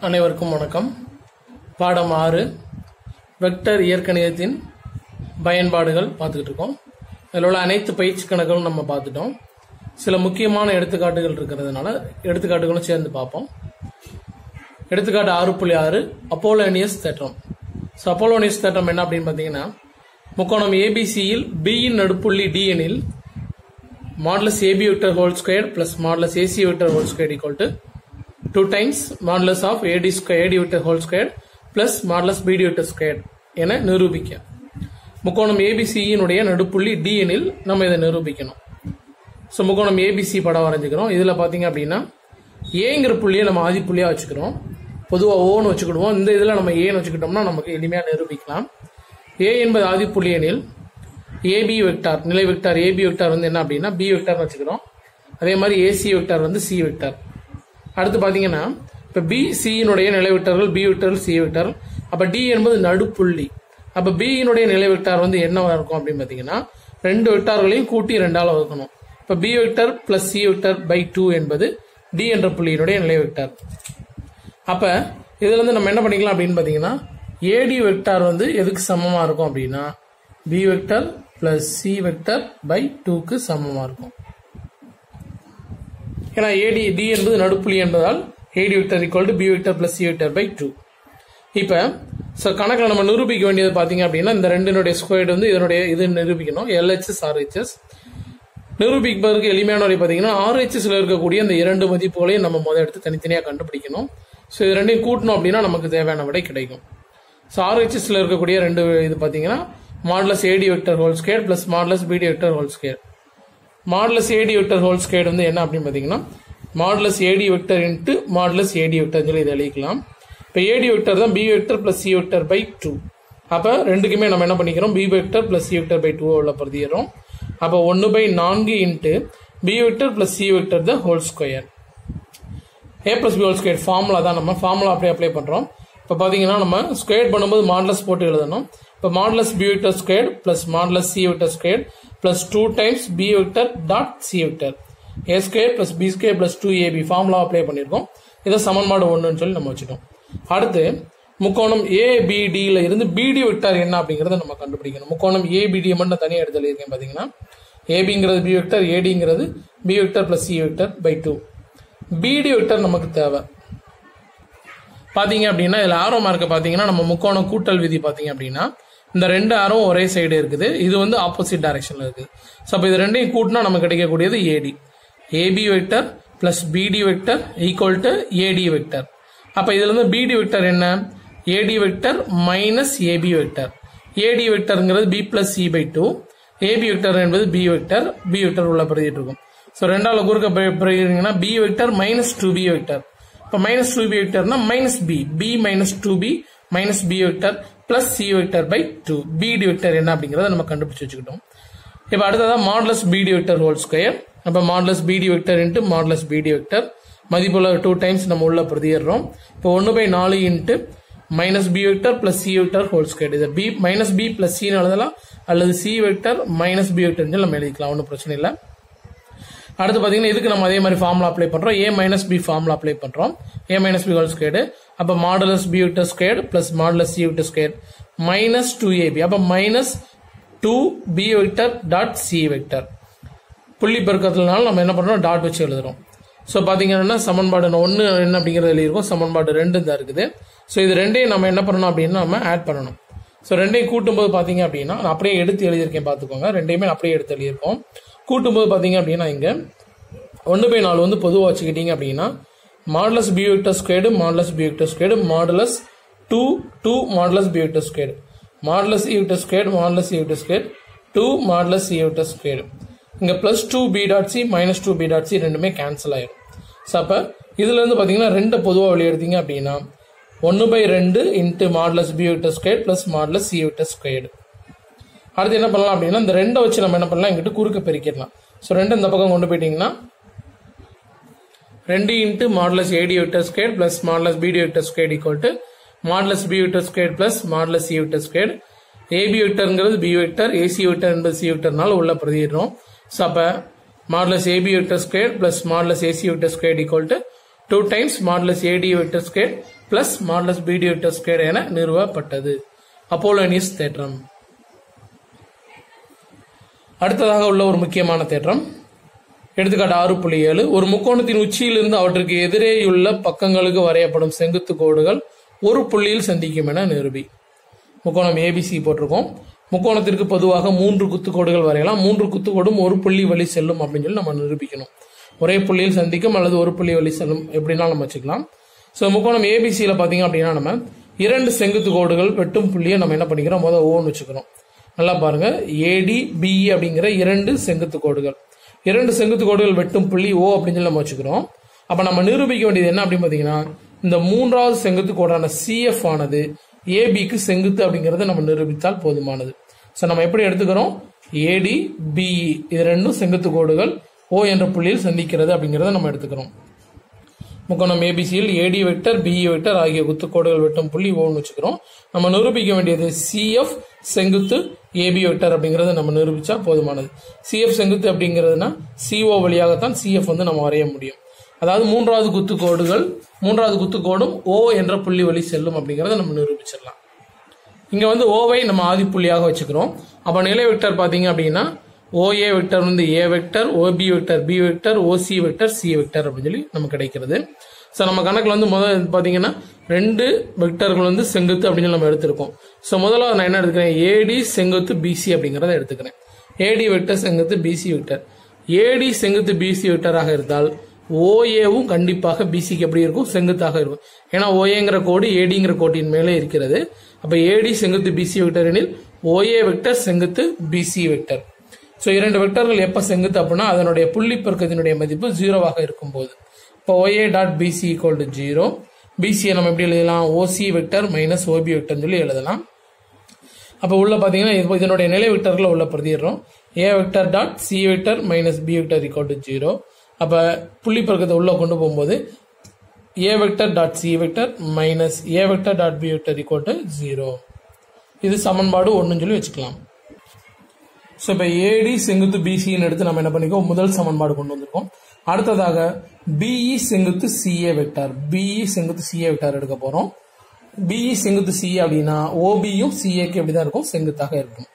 அனைவருக்கும் வணக்கம் பாடம் ஆறு வெக்டர் இயற்கணிதத்தின் பயன்பாடுகள் பார்த்துக்கிட்டு இருக்கோம் அதில் உள்ள அனைத்து பயிற்சி கணக்குகளும் நம்ம பார்த்துட்டோம் சில முக்கியமான எடுத்துக்காட்டுகள் இருக்கிறதுனால எடுத்துக்காட்டுகளும் சேர்ந்து பார்ப்போம் எடுத்துக்காட்டு ஆறு புள்ளி ஆறு அப்போலோனியஸ் தேற்றம் ஸோ அப்போலோனியஸ் தேற்றம் என்ன அப்படின்னு பார்த்தீங்கன்னா முக்கோணம் ஏபிசியில் பியின் நடுப்புள்ளி டி எனில் modulus AB vector whole square plus modulus AC vector whole square equal to two times modulus of AD square AD vector whole square plus modulus BD vector square என நிரூபிக்க முக்கோணம் ஏபிசியினுடைய நடுப்புள்ளி டி எனில் நம்ம இதை நிரூபிக்கணும் ஸோ முக்கோணம் ABC படம் வரைஞ்சிக்கிறோம் இதில் பார்த்தீங்க அப்படின்னா ஏங்கிற புள்ளியை நம்ம ஆதி புள்ளியாக வச்சுக்கிறோம் பொதுவாக ஓன்னு வச்சுக்கிடுவோம் இந்த இதில் நம்ம ஏன்னு வச்சுக்கிட்டோம்னா நமக்கு எளிமையாக நிரூபிக்கலாம் ஏ என்பது ஆதி புள்ளி எனில் ஏபி வெக்டார் நிலை வெக்டார் ஏபி வெக்டார் வந்து என்ன அப்படின்னா பி வெக்டார்னு வச்சுக்கிறோம் அதே மாதிரி ஏசி வெக்டார் வந்து சி வெக்டார் அடுத்து பார்த்தீங்கன்னா இப்போ பி சியினுடைய நிலை வெக்டார்கள் பி வெக்டார்கள் சி வெக்டார் அப்போ டி என்பது நடுப்புள்ளி அப்போ பியினுடைய நிலை வெக்டார் வந்து என்னவா இருக்கும் அப்படின்னு பார்த்தீங்கன்னா ரெண்டு வெக்டார்களையும் கூட்டி ரெண்டால் வகுக்கணும் இப்போ B vector plus C vector by two என்பது டி என்ற புள்ளியினுடைய நிலை வெக்டார் அப்போ இதுல இருந்து நம்ம என்ன பண்ணிக்கலாம் அப்படின்னு பார்த்தீங்கன்னா ஏடி வெக்டார் வந்து எதுக்கு சமமா இருக்கும் அப்படின்னா B vector plus C vector by டூக்கு சமமா இருக்கும் ஏன்னா ஏடி டி என்பது நடுப்புள்ளி என்பதால் AD vector equal to B vector plus C vector by two இப்போ ஸோ கணக்கில் நம்ம நிரூபிக்க வேண்டியது பார்த்தீங்க அப்படின்னா இந்த ரெண்டினுடைய ஸ்கொயர் வந்து இதனுடைய இது நிரூபிக்கணும் எல்ஹெச்எஸ் ஆர்ஹெச்எஸ் நிரூபிப்பதற்கு எளிமையான வழி பார்த்தீங்கன்னா ஆர்ஹெச்எஸ்ல இருக்கக்கூடிய இந்த இரண்டு மதிப்புகளையும் நம்ம முதல் எடுத்து தனித்தனியாக கண்டுபிடிக்கணும் ஸோ இது ரெண்டையும் கூட்டணும் அப்படின்னா நமக்கு தேவையான விடை கிடைக்கும் ஸோ ஆர்ஹெச்எஸ்ல இருக்கக்கூடிய ரெண்டு இது பார்த்தீங்கன்னா modulus AD vector whole square plus modulus BD vector whole square modulus AD vector whole square வந்து என்ன அப்படின்னு பார்த்தீங்கன்னா modulus AD vector into modulus AD vector சொல்லி இதை எழுதிக்கலாம் இப்போ ஏடி வெக்டர் தான் B vector plus C vector by two அப்போ ரெண்டுக்குமே நம்ம என்ன பண்ணிக்கிறோம் B vector plus C vector by two உள்ள பிரதிகிறோம் அப்போ ஒன்று பை நான்கு into B vector plus C vector the whole square A plus B whole square formula தான் நம்ம ஃபார்முலா அப்படியே அப்ளை பண்ணுறோம் இப்போ பார்த்தீங்கன்னா நம்ம ஸ்கொயர் பண்ணும்போது மாடலஸ் போட்டு எழுதணும் இப்போ modulus B vector square plus modulus C vector square plus two times B vector dot C vector A square plus B square plus two AB formula apply பண்ணியிருக்கோம் இதை சமன்பாடு ஒன்றுன்னு சொல்லி நம்ம வச்சுட்டோம் அடுத்து முக்கோணம் ஏபிடியில் இருந்து பிடி வெக்டார் என்ன அப்படிங்கறத நம்ம கண்டுபிடிக்கணும் முக்கோணம் ஏபிடி மட்டும் தனியாக எடுத்து எழுதியிருக்கேன் பார்த்தீங்கன்னா ஏபிங்கிறது பி வெக்டர் ஏடிங்கிறது B vector plus C vector by two BD vector நமக்கு தேவை பாத்தீங்க அப்படின்னா இதுல ஆரோ மார்க்க பாத்தீங்கன்னா நம்ம முக்கோணம் கூட்டல் விதி பாத்தீங்க அப்படின்னா இந்த ரெண்டு ஆரம் ஒரே சைடு இருக்குது இது வந்து ஆப்போசிட் டைரக்ஷன்ல இருக்குது ஸோ அப்போ இது ரெண்டையும் கூட்டினா நமக்கு கிடைக்கக்கூடியது AD AB vector plus BD vector equal to AD vector அப்போ இதுல இருந்து பிடி வெக்டர் என்ன AD vector minus AB vector AD வெக்டர்ங்கிறது B plus C by two AB vector என்பது பி வெக்டர் பி வெக்டர் உள்ள பிரதிட்டு இருக்கும் ஸோ ரெண்டாவது குறுக்க பிரதிங்கன்னா B vector minus two B vector இப்போ மைனஸ் டூ பி வெக்டர்னா minus B B minus two B minus B vector plus C vector by two BD vector என்ன அப்படிங்கிறத நம்ம கண்டுபிடிச்சு வச்சுக்கிட்டோம் இப்போ அடுத்ததா modulus BD vector whole square அப்போ modulus BD vector into modulus BD vector மதிப்புள்ள டூ டைம்ஸ் நம்ம உள்ள பிரதியிடுறோம் இப்போ ஒன்று பை நாலு into minus B vector plus C vector whole square இது பி மைனஸ் பி பிளஸ் சின்னு எழுதலாம் அல்லது C vector minus B vector நம்ம எழுதிக்கலாம் ஒன்றும் பிரச்சனை இல்லை அடுத்து பார்த்தீங்கன்னா இதுக்கு நம்ம அதே மாதிரி ஃபார்முலா அப்ளை பண்ணுறோம் A minus B formula apply பண்ணுறோம் A minus B whole square அப்போ மாடலஸ் பி விட்டு ஸ்கொயர் பிளஸ் மாடலஸ் சி விட்டு ஸ்கொயர் மைனஸ் டூ ஏபி அப்போ minus two B vector dot C vector புள்ளி பெருக்கத்துலனால நம்ம என்ன பண்ணுறோம் டாட் வச்சு எழுதுறோம் ஸோ பார்த்தீங்கன்னா சமன்பாடு ஒன்று என்ன அப்படிங்கிறது எழுதியிருக்கோம் சமன்பாடு ரெண்டு தான் இருக்குது ஸோ இது ரெண்டையும் நம்ம என்ன பண்ணணும் அப்படின்னா நம்ம ஆட் பண்ணணும் ஸோ ரெண்டையும் கூட்டும்போது பார்த்தீங்க அப்படின்னா நான் அப்படியே எடுத்து எழுதியிருக்கேன் பார்த்துக்கோங்க ரெண்டையுமே நான் அப்படியே எடுத்து எழுதியிருக்கோம் கூட்டும்போது பார்த்தீங்க அப்படின்னா இங்கே ஒன்று பை நாலு வந்து பொதுவாக வச்சுக்கிட்டீங்க அப்படின்னா modulus B vector squared modulus B vector squared modulus two two modulus B vector squared modulus E vector squared modulus E vector square two modulus E vector squared இங்கே plus two B dot C minus two B dot C ரெண்டுமே cancel ஆயிடும் so அப்போ இதுலேருந்து பார்த்தீங்கன்னா ரெண்டு பொதுவாக வெளியே எடுத்தீங்க அப்படின்னா ஒன்று பை ரெண்டு into modulus B vector square plus modulus C vector squared அடுத்து என்ன பண்ணலாம் அப்படின்னா இந்த ரெண்டை வச்சு நம்ம என்ன பண்ணலாம் இங்கிட்டு குறுக்க பெருக்கிடலாம் ஸோ ரெண்டு இந்த பக்கம் கொண்டு போயிட்டீங்கன்னா ரெண்டு into modulus AD vector square plus modulus BD vector square equal to modulus B vector square plus modulus C vector square AB வெக்டர்ங்கிறது பி வெக்டர் ஏசி வெக்டர் என்பது சி வெக்டர்னால உள்ள பிரதிடுறோம் ஸோ அப்போ modulus AB vector square plus modulus AC vector square equal to two times modulus AD vector square plus modulus BD vector square என நிறுவப்பட்டது Apollonius தேற்றம் அடுத்ததாக உள்ள ஒரு முக்கியமான தேற்றம் எடுத்துக்காட்டு ஆறு புள்ளி ஏழு ஒரு முக்கோணத்தின் உச்சியிலிருந்து அவற்றுக்கு எதிரேயுள்ள பக்கங்களுக்கு வரையப்படும் செங்குத்து கோடுகள் ஒரு புள்ளியில் சந்திக்கும் என நிரூபி முக்கோணம் ஏபிசி போட்டிருக்கோம் முக்கோணத்திற்கு பொதுவாக மூன்று குத்துக்கோடுகள் வரையலாம் மூன்று குத்துக்கோடும் ஒரு புள்ளி வழி செல்லும் அப்படின்னு சொல்லி நம்ம நிரூபிக்கணும் ஒரே புள்ளியில் சந்திக்கும் அல்லது ஒரு புள்ளி வழி செல்லும் எப்படினாலும் நம்ம வச்சுக்கலாம் ஸோ முக்கோணம் ஏபிசியில் பார்த்தீங்க அப்படின்னா நம்ம இரண்டு செங்குத்து கோடுகள் வெட்டும் புள்ளியை நம்ம என்ன பண்ணிக்கிறோம் முதல் ஓன்னு வச்சுக்கிறோம் நல்லா பாருங்க ஏடி பிஇ அப்படிங்கிற இரண்டு செங்குத்து கோடுகள் இரண்டு செங்குத்து கோடுகள் வெட்டும் புள்ளி ஓ அப்படின்னு சொல்லி நம்ம வச்சுக்கிறோம் அப்ப நம்ம நிரூபிக்க வேண்டியது என்ன அப்படின்னு பாத்தீங்கன்னா இந்த மூன்றாவது செங்குத்து கோடான சிஎஃப் ஆனது ஏபிக்கு செங்குத்து அப்படிங்கறத நம்ம நிரூபித்தால் போதுமானது ஸோ நம்ம எப்படி எடுத்துக்கிறோம் ஏடி பிஇ இது ரெண்டும் செங்குத்து கோடுகள் ஓ என்ற புள்ளியில் சந்திக்கிறது அப்படிங்கறத நம்ம எடுத்துக்கிறோம் முக்கோணம் ஏபிசியில் ஏடி வெக்டர் பிஇ வெக்டர் ஆகிய குத்துக்கோடுகள் வெட்டும் புள்ளி ஓன்னு வச்சுக்கிறோம் நம்ம நிரூபிக்க வேண்டியது சிஎஃப் செங்குத்து ஏபி வெக்டர் அப்படிங்கறத நம்ம நிரூபிச்சா போதுமானது சிஎஃப் செங்குத்து அப்படிங்கிறதுனா சிஓ வழியாகத்தான் சிஎஃப் வந்து நம்ம வரைய முடியும் அதாவது மூன்றாவது குத்துக்கோடுகள் மூன்றாவது குத்துக்கோடும் ஓ என்ற புள்ளி வழி செல்லும் அப்படிங்கறத நம்ம நிரூபிச்சிடலாம் இங்க வந்து ஓவை நம்ம ஆதி புள்ளியாக வச்சுக்கிறோம் அப்ப நிலை வெக்டர் பாத்தீங்க அப்படின்னா ஓஏ வெக்டர் வந்து A vector OB vector B vector OC vector C vector அப்படின்னு சொல்லி நமக்கு கிடைக்கிறது ஸோ நம்ம கணக்கில் வந்து முதல் பார்த்தீங்கன்னா ரெண்டு வெக்டர்கள் வந்து செங்குத்து அப்படின்னு சொல்லி நம்ம எடுத்திருக்கோம் ஸோ முதல்ல நான் என்ன எடுத்துக்கிறேன் ஏடி செங்குத்து பிசி அப்படிங்கிறத எடுத்துக்கிறேன் ஏடி வெக்டர் செங்குத்து பிசி வெக்டர் ஏடி செங்குத்து பிசி வெக்டராக இருந்தால் ஓஏவும் கண்டிப்பாக பிசிக்கு எப்படி இருக்கும் செங்குத்தாக இருக்கும் ஏன்னா ஓஏங்கிற கோடு ஏடிங்கிற கோட்டின் மேலே இருக்கிறது அப்ப ஏடி செங்குத்து பிசி வெக்டர் எனில் ஓஏ வெக்டர் செங்குத்து பிசி வெக்டர் ஸோ இரண்டு வெக்டர்கள் எப்ப செங்குத்து அப்படின்னா அதனுடைய புள்ளி பெருக்கத்தினுடைய மதிப்பு ஜீரோவாக இருக்கும்போது இப்போ OA dot BC equal to zero பிசியை நம்ம எப்படி எழுதலாம் ஓசி வெக்டர் மைனஸ் ஓபி வெக்டர்னு சொல்லி எழுதலாம் அப்போ உள்ள பார்த்தீங்கன்னா இது- இதனுடைய நிலை வெக்டர்களை உள்ள பிரதிடுறோம் A vector dot C vector minus B vector equal to zero அப்போ புள்ளி பெருக்கத்தை உள்ள கொண்டு போகும்போது A vector dot C vector minus A vector dot B vector equal to zero இது சமன்பாடு ஒன்றுன்னு சொல்லி வச்சுக்கலாம் ஸோ இப்போ ஏடி செங்குத்து பிசின்னு எடுத்து நம்ம என்ன பண்ணிக்கோம் முதல் சமன்பாடு கொண்டு வந்திருக்கோம் அடுத்ததாக பிஇ செங்குத்து சிஏ வெக்டார் பிஇ செங்குத்து சிஏ வெக்டார் எடுக்க போறோம் பிஇ செங்குத்து சிஏ அப்படின்னா ஓபியும் சிஏக்கு எப்படிதான் இருக்கும் செங்குத்தாக இருக்கும்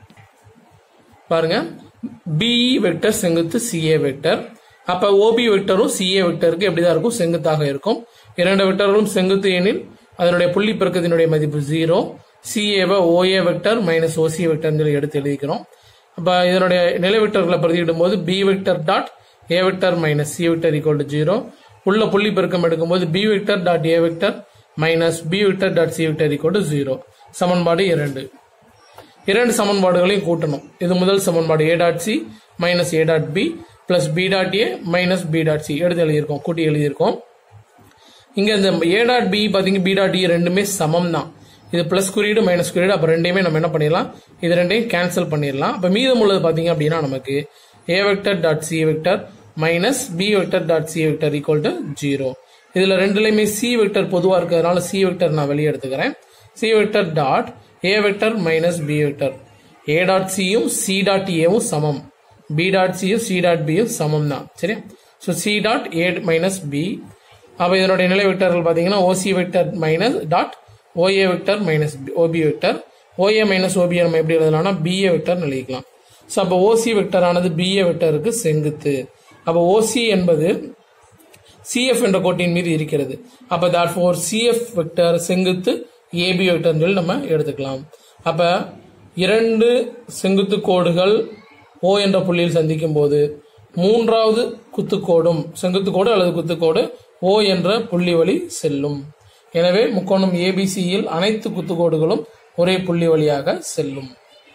பாருங்க பிஇ வெக்டர் செங்குத்து சிஏ வெக்டர் அப்ப ஓபி வெக்டரும் சிஏ வெக்டருக்கு எப்படிதான் இருக்கும் செங்குத்தாக இருக்கும் இரண்டு வெக்டர்களும் செங்குத்து எனில் அதனுடைய புள்ளி பெருக்கத்தினுடைய மதிப்பு ஜீரோ சிஏவை OA vector minus OC vector சொல்லி எடுத்து எழுதிக்கிறோம் அப்ப இதனுடைய நிலை வெக்டர்களை பிரதியிடும் போது B vector dot A vector minus C vector equal to zero உள்ள புள்ளி பெருக்கம் எடுக்கும்போது B vector dot A vector minus B vector dot C vector equal to zero சமன்பாடு இரண்டு இரண்டு சமன்பாடுகளையும் கூட்டணும் இது முதல் சமன்பாடு A dot C minus A dot B plus B dot A minus B dot C எடுத்து எழுதியிருக்கோம் கூட்டி எழுதியிருக்கோம் இங்க இந்த ஏ டாட் பி பாத்தீங்க பி டாட் இ ரெண்டுமே சமம் தான் இது பிளஸ் குறியீடு மைனஸ் குறியீடு அப்ப ரெண்டையுமே நம்ம என்ன பண்ணிடலாம் இது ரெண்டையும் கேன்சல் பண்ணிடலாம் அப்ப மீதம் உள்ளது பாத்தீங்க அப்படின்னா நமக்கு A vector dot C vector minus B vector dot C vector equal to zero இதுல ரெண்டுலயுமே சி வெக்டர் பொதுவா இருக்கிறதுனால சி வெக்டர் நான் வெளியே எடுத்துக்கிறேன் C vector dot A vector minus B vector A dot சியும் சி டாட் ஏவும் சமம் பி டாட் சியும் சி டாட் பியும் சமம் தான் சரியா so C dot A minus B அப்போ இதனுடைய நிலை வெக்டர்கள் பார்த்தீங்கன்னா OC vector minus dot OA vector minus OB vector OA minus ஓபியை நம்ம எப்படி எழுதலாம்னா பிஏ வெக்டர் எழுதிக்கலாம் ஸோ அப்போ ஓசி வெக்டர் ஆனது பிஏ வெக்டருக்கு செங்குத்து அப்போ ஓசி என்பது சிஎஃப் என்ற கோட்டின் மீது இருக்கிறது அப்ப therefore சிஎஃப் வெக்டர் செங்குத்து ஏபி வெக்டர் சொல்லி நம்ம எடுத்துக்கலாம் அப்ப இரண்டு செங்குத்து கோடுகள் ஓ என்ற புள்ளியில் சந்திக்கும் போது மூன்றாவது குத்துக்கோடும் செங்குத்து கோடு அல்லது குத்துக்கோடு ஓ என்ற புள்ளி வழி செல்லும் எனவே முக்கோணம் ஏபிசியில் அனைத்து குத்துக்கோடுகளும் ஒரே புள்ளி வழியாக செல்லும்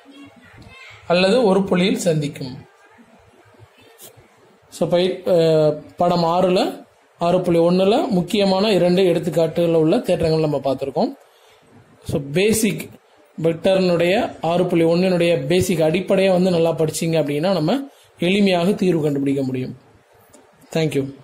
அல்லது ஒரு புள்ளியில் சந்திக்கும் ஸோ பை அஹ் படம் ஆறுல ஆறு புள்ளி ஒன்றில் முக்கியமான இரண்டு எடுத்துக்காட்டுகளில் உள்ள தேற்றங்கள் நம்ம பார்த்துருக்கோம் ஸோ பேசிக் வெக்டர்னுடைய ஆறு புள்ளி ஒன்றினுடைய பேசிக் அடிப்படையை வந்து நல்லா படிச்சீங்க அப்படின்னா நம்ம எளிமையாக தீர்வு கண்டுபிடிக்க முடியும் தேங்க்யூ